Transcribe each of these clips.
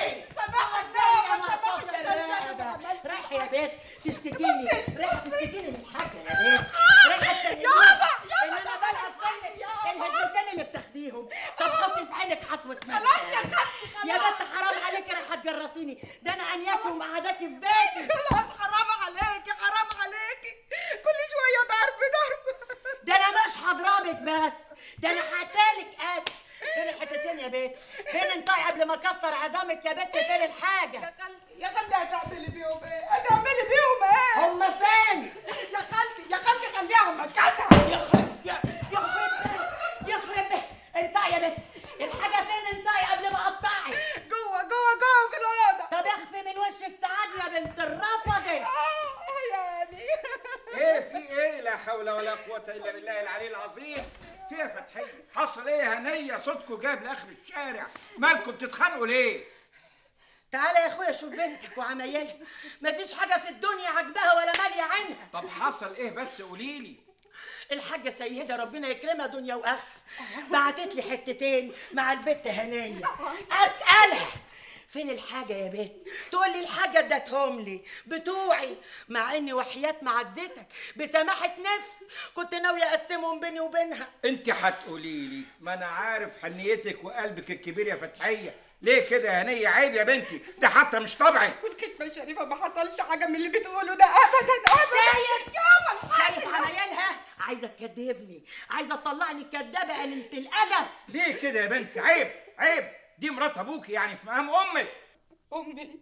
ايه سامحك يا بابا مصطفى سامحك يا الرقبة رايح يا بيت تشتكيني رايح تشتكيني من حاجة يا بيت رايح تسألني يابا، ان انا بلعب منك الهدمتين اللي بتاخديهم طب حطي في عينك حصوة ملح خلاص يا خالتي يا بنت حرام عليكي رايحة تجرسيني ده انا انياكي ومقعداكي في بيتي خلاص حرام عليكي حرام عليكي كل شويه ضرب ضرب ده انا مش هضربك بس ده انا هقتلك قتل فين الحتتين يا بيت فين انطقي قبل ما اكسر عظامك يا بت فين الحاجة يا خالتي يا خالتي هتعملي بيهم ايه هتعملي بيهم ايه هم فين يا خالتي يا خالتي خليها مكانها يخرب يا- يخرب يخرب انت يا بنت الحاجة فين انت قبل ما اقطعي جوه جوه جوه في الاوضه طب اخفي من وش السعادة يا بنت الرفضة اه يعني ايه في ايه لا حول ولا قوة الا بالله العلي العظيم فيها فتحية حصل ايه يا هنية صوتكم جايب لاخر الشارع مالكم بتتخانقوا ليه تعالى يا اخويا شوف بنتك وعمايلها مفيش حاجة في الدنيا عجبها ولا مالية عينها طب حصل ايه بس قوليلي الحاجة سيدة ربنا يكرمها دنيا واخر بعتت لي حتتين مع البت هنية اسألها فين الحاجة يا بنت؟ تقول لي الحاجة ادتهم لي بتوعي مع اني وحياة معزتك بسماحة نفس كنت ناوية اقسمهم بيني وبينها انت هتقولي لي ما انا عارف حنيتك وقلبك الكبير يا فتحية ليه كده يا هنية عيب يا بنتي ده حتى مش طبعي والكتمه الشريفه ما حصلش حاجه من اللي بتقوله ده ابدا ابدا شايف يابا شايف عمايلها عايزة تكدبني عايزة تطلعني كدابة قليلة الأدب ليه كده يا بنت عيب عيب دي مرات ابوكي يعني في مقام امك امي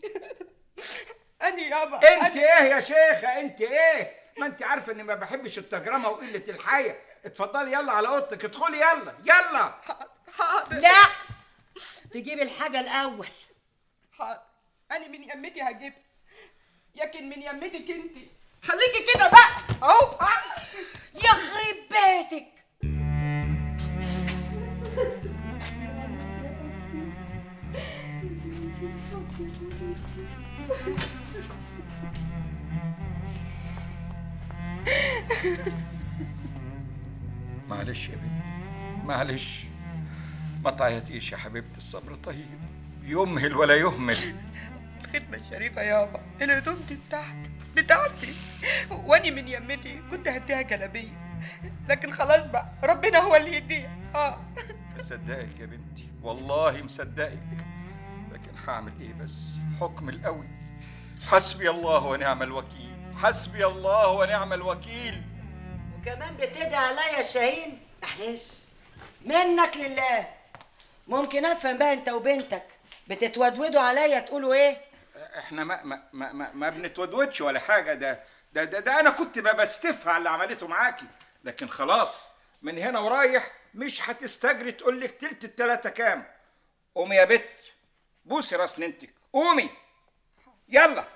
اني يابا انت ايه يا شيخة انت ايه ما انت عارفه اني ما بحبش التجرمه وقله الحياه اتفضلي يلا على اوضتك ادخلي يلا يلا حاضر لا تجيب الحاجة الأول حاضر انا من يمتي هجيبها لكن من يمتك انت خليكي كده بقى اهو ها. يخرب بيتك معلش يا بنت معلش ما تعيطيش يا حبيبتي الصبر طيب يمهل ولا يهمل الخدمة الشريفة يابا الهدوم دي بتاعتي بتاعتي واني من يمتي كنت هديها جلابية لكن خلاص بقى ربنا هو اللي يديها اه مصدقك يا بنتي والله مصدقك لكن هعمل ايه بس حكم القوي حسبي الله ونعم الوكيل حسبي الله ونعم الوكيل وكمان بتدعي عليا يا شاهين معلش منك لله ممكن افهم بقى انت وبنتك بتتودودوا عليا تقولوا ايه احنا ما ما ما, ما, ما بنتودودش ولا حاجه ده ده ده, ده انا كنت بقى بستفها على اللي عملته معاكي لكن خلاص من هنا ورايح مش هتستجري تقول لك تلت التلاته كام قومي يا بت بوسي راس ننتك قومي يلا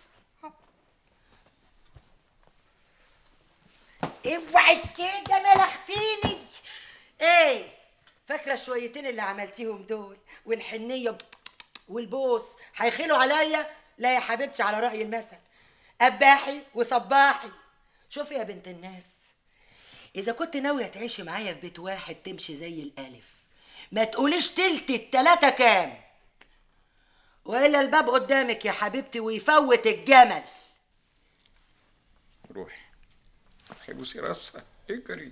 اوعي كده ملختيني ايه فاكره الشويتين اللي عملتيهم دول والحنيه والبوس هيخلوا عليا لا يا حبيبتي على راي المثل قباحي وصباحي شوفي يا بنت الناس اذا كنت ناويه تعيشي معايا في بيت واحد تمشي زي الالف ما تقوليش تلت التلاته كام والا الباب قدامك يا حبيبتي ويفوت الجمل روحي روحي بوسي راسها اجري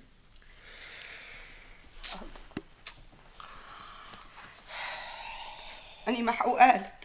أنا محقوقة لك